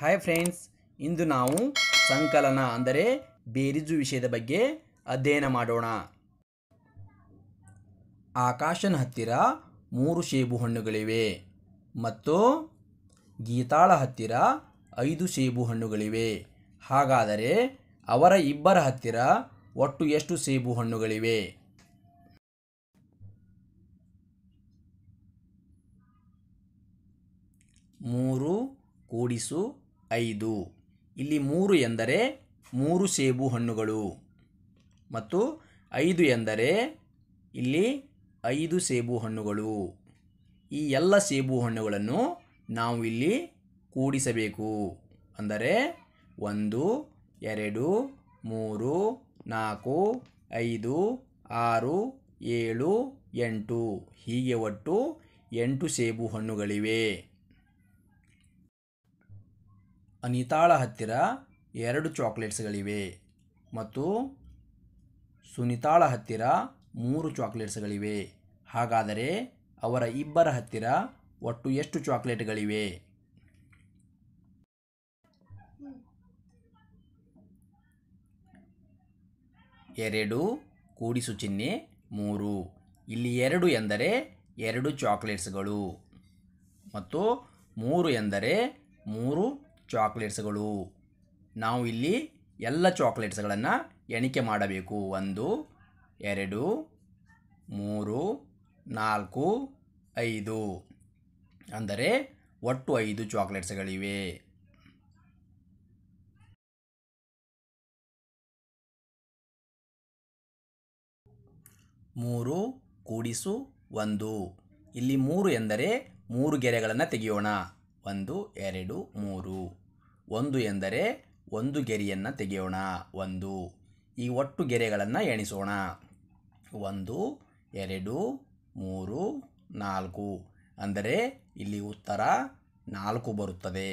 hi friends ಇಂದು ನಾವು ಸಂಕಲನ ಅಂದರೆ ಬೇರಿಜು ವಿಷಯದ ಬಗ್ಗೆ ಅಧ್ಯಯನ ಮಾಡೋಣ ಆಕಾಶನ ಹತ್ತಿರ ಮೂರು ಸೇಬು ಹಣ್ಣುಗಳಿವೆ ಮತ್ತು ಗೀತಾಳ ಹತ್ತಿರ ಐದು ಸೇಬು ಹಣ್ಣುಗಳಿವೆ ಹಾಗಾದರೆ ಅವರ ಇಬ್ಬರ ಹತ್ತಿರ ಒಟ್ಟು ಎಷ್ಟು ಸೇಬು ಹಣ್ಣುಗಳಿವೆ ಮೂರು ಕೂಡಿಸು ಐದು ಇಲ್ಲಿ ಮೂರು ಎಂದರೆ ಮೂರು ಸೇಬು ಹಣ್ಣುಗಳು ಮತ್ತು ಐದು ಎಂದರೆ ಇಲ್ಲಿ ಐದು ಸೇಬು ಹಣ್ಣುಗಳು ಈ ಎಲ್ಲ ಸೇಬು ಹಣ್ಣುಗಳನ್ನು ನಾವು ಇಲ್ಲಿ ಕೂಡಿಸಬೇಕು ಅಂದರೆ ಒಂದು ಎರಡು ಮೂರು ನಾಲ್ಕು ಐದು ಆರು ಏಳು ಎಂಟು ಹೀಗೆ ಒಟ್ಟು ಎಂಟು ಸೇಬು ಹಣ್ಣುಗಳಿವೆ ಅನಿತಾಳ ಹತ್ತಿರ ಎರಡು ಚಾಕ್ಲೇಟ್ಸ್ಗಳಿವೆ ಮತ್ತು ಸುನಿತಾಳ ಹತ್ತಿರ ಮೂರು ಚಾಕ್ಲೇಟ್ಸ್ಗಳಿವೆ ಹಾಗಾದರೆ ಅವರ ಇಬ್ಬರ ಹತ್ತಿರ ಒಟ್ಟು ಎಷ್ಟು ಚಾಕ್ಲೇಟ್ಗಳಿವೆ ಎರಡು ಕೂಡಿಸು ಚಿಹ್ನೆ ಮೂರು ಇಲ್ಲಿ ಎರಡು ಎಂದರೆ ಎರಡು ಚಾಕ್ಲೇಟ್ಸ್ಗಳು ಮತ್ತು ಮೂರು ಎಂದರೆ ಮೂರು ಚಾಕ್ಲೇಟ್ಸ್ಗಳು ನಾವು ಇಲ್ಲಿ ಎಲ್ಲ ಚಾಕ್ಲೇಟ್ಸ್ಗಳನ್ನು ಎಣಿಕೆ ಮಾಡಬೇಕು ಒಂದು ಎರಡು ಮೂರು ನಾಲ್ಕು ಐದು ಅಂದರೆ ಒಟ್ಟು ಐದು ಚಾಕ್ಲೇಟ್ಸ್ಗಳಿವೆ ಮೂರು ಕೂಡಿಸು ಒಂದು ಇಲ್ಲಿ ಮೂರು ಎಂದರೆ ಮೂರು ಗೆರೆಗಳನ್ನು ತೆಗೆಯೋಣ ಒಂದು ಎರಡು ಮೂರು ಒಂದು ಎಂದರೆ ಒಂದು ಗೆರೆಯನ್ನು ತೆಗೆಯೋಣ ಒಂದು ಈ ಒಟ್ಟು ಗೆರೆಗಳನ್ನು ಎಣಿಸೋಣ ಒಂದು ಎರಡು ಮೂರು ನಾಲ್ಕು ಅಂದರೆ ಇಲ್ಲಿ ಉತ್ತರ ನಾಲ್ಕು ಬರುತ್ತದೆ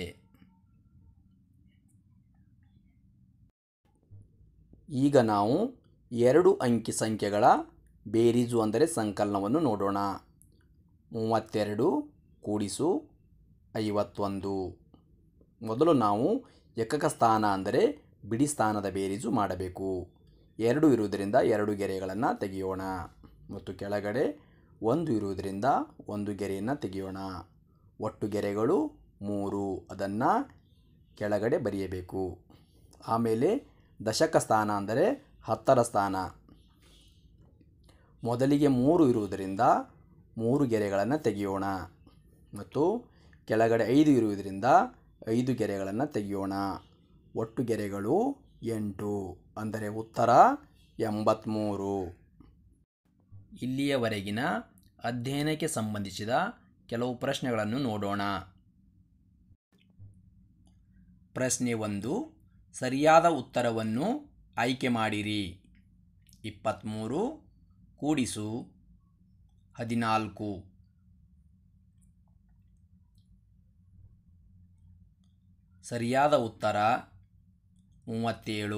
ಈಗ ನಾವು ಎರಡು ಅಂಕಿ ಸಂಖ್ಯೆಗಳ ಬೇರೀಜು ಅಂದರೆ ಸಂಕಲನವನ್ನು ನೋಡೋಣ ಮೂವತ್ತೆರಡು ಕೂಡಿಸು ಐವತ್ತೊಂದು ಮೊದಲು ನಾವು ಏಕಕ ಸ್ಥಾನ ಅಂದರೆ ಬಿಡಿ ಸ್ಥಾನದ ಬೇರೀಜು ಮಾಡಬೇಕು ಎರಡು ಇರುವುದರಿಂದ ಎರಡು ಗೆರೆಗಳನ್ನು ತೆಗೆಯೋಣ ಮತ್ತು ಕೆಳಗಡೆ ಒಂದು ಇರುವುದರಿಂದ ಒಂದು ಗೆರೆಯನ್ನು ತೆಗೆಯೋಣ ಒಟ್ಟು ಗೆರೆಗಳು ಮೂರು ಅದನ್ನು ಕೆಳಗಡೆ ಬರೆಯಬೇಕು ಆಮೇಲೆ ದಶಕ ಸ್ಥಾನ ಅಂದರೆ ಹತ್ತರ ಸ್ಥಾನ ಮೊದಲಿಗೆ ಮೂರು ಇರುವುದರಿಂದ ಮೂರು ಗೆರೆಗಳನ್ನು ತೆಗೆಯೋಣ ಮತ್ತು ಕೆಳಗಡೆ ಐದು ಇರುವುದರಿಂದ ಐದು ಗೆರೆಗಳನ್ನು ತೆಗೆಯೋಣ ಒಟ್ಟು ಗೆರೆಗಳು ಎಂಟು ಅಂದರೆ ಉತ್ತರ ಎಂಬತ್ತ್ಮೂರು ಇಲ್ಲಿಯವರೆಗಿನ ಅಧ್ಯಯನಕ್ಕೆ ಸಂಬಂಧಿಸಿದ ಕೆಲವು ಪ್ರಶ್ನೆಗಳನ್ನು ನೋಡೋಣ ಪ್ರಶ್ನೆ ಒಂದು ಸರಿಯಾದ ಉತ್ತರವನ್ನು ಆಯ್ಕೆ ಮಾಡಿರಿ ಇಪ್ಪತ್ತ್ಮೂರು ಕೂಡಿಸು ಹದಿನಾಲ್ಕು ಸರಿಯಾದ ಉತ್ತರ ಮೂವತ್ತೇಳು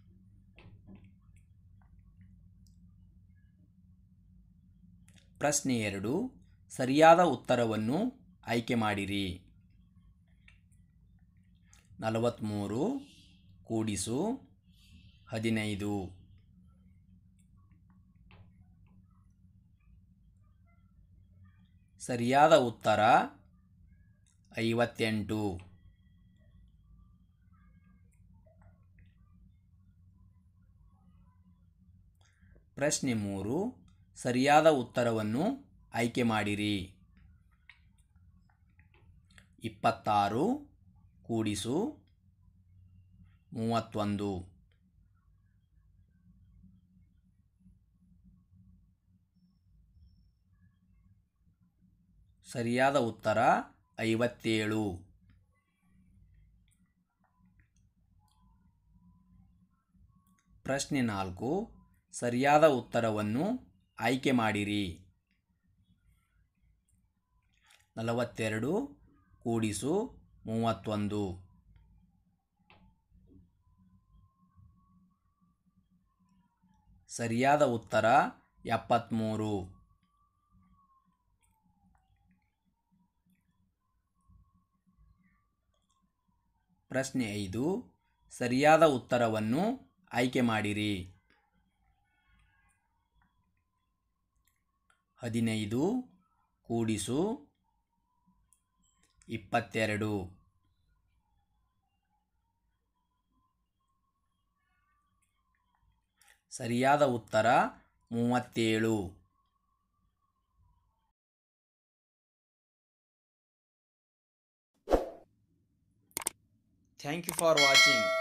ಪ್ರಶ್ನೆ ಎರಡು ಸರಿಯಾದ ಉತ್ತರವನ್ನು ಆಯ್ಕೆ ಮಾಡಿರಿ ನಲವತ್ತ್ಮೂರು ಕೂಡಿಸು ಹದಿನೈದು ಸರಿಯಾದ ಉತ್ತರ ಐವತ್ತೆಂಟು ಪ್ರಶ್ನೆ ಮೂರು ಸರಿಯಾದ ಉತ್ತರವನ್ನು ಆಯ್ಕೆ ಮಾಡಿರಿ ಇಪ್ಪತ್ತಾರು ಕೂಡಿಸು ಮೂವತ್ತೊಂದು ಸರಿಯಾದ ಉತ್ತರ ಐವತ್ತೇಳು ಪ್ರಶ್ನೆ ನಾಲ್ಕು ಸರಿಯಾದ ಉತ್ತರವನ್ನು ಆಯ್ಕೆ ಮಾಡಿರಿ ನಲವತ್ತೆರಡು ಕೂಡಿಸು ಮೂವತ್ತೊಂದು ಸರಿಯಾದ ಉತ್ತರ ಎಪ್ಪತ್ತ್ಮೂರು ಪ್ರಶ್ನೆ ಐದು ಸರಿಯಾದ ಉತ್ತರವನ್ನು ಆಯ್ಕೆ ಮಾಡಿರಿ ಹದಿನೈದು ಕೂಡಿಸು ಇಪ್ಪತ್ತೆರಡು ಸರಿಯಾದ ಉತ್ತರ ಮೂವತ್ತೇಳು ಥ್ಯಾಂಕ್ ಯು ಫಾರ್ ವಾಚಿಂಗ್